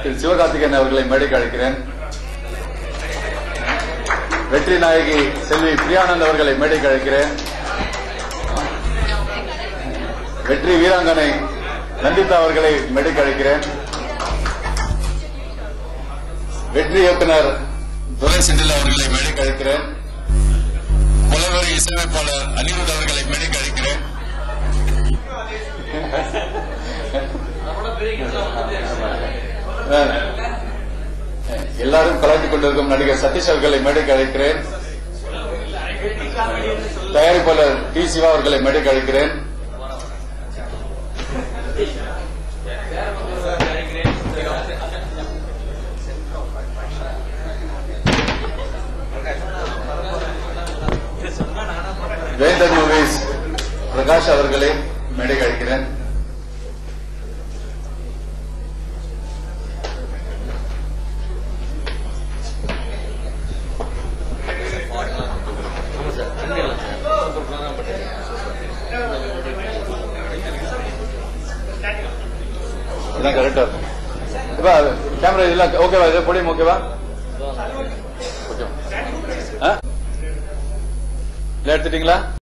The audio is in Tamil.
திரு சிவகார்த்திகேயன் அவர்களை மேடைக்கு அழைக்கிறேன் வெற்றி நாயகி செல்வி பிரியானந்த் அவர்களை மேடைக்கு அழைக்கிறேன் வெற்றி வீராங்கனை நந்திதா அவர்களை மேடைக்கு அழைக்கிறேன் வெற்றி இயக்குனர் துரை செந்தில் அவர்களை மேடைக்கு அழைக்கிறேன் புலவர் இசையமைப்பாளர் அனிருத் அவர்களை மேடைக்கு அழைக்கிறேன் எல்லாரும் கலாய்த்துக் கொண்டிருக்கும் நடிகர் சதீஷ் அவர்களை மேடைக்கு அழைக்கிறேன் தயாரிப்பாளர் டி சிவா அவர்களை மேடைக்கு அழைக்கிறேன் வேந்தர் மூவிஸ் பிரகாஷ் அவர்களை மேடைக்கு அழைக்கிறேன் இதான் கரெக்டா இருக்கும் இப்ப கேமரா இதெல்லாம் ஓகேவா இது பொடியும் ஓகேவா ஓகேவா ஆ? இல்லை எடுத்துட்டீங்களா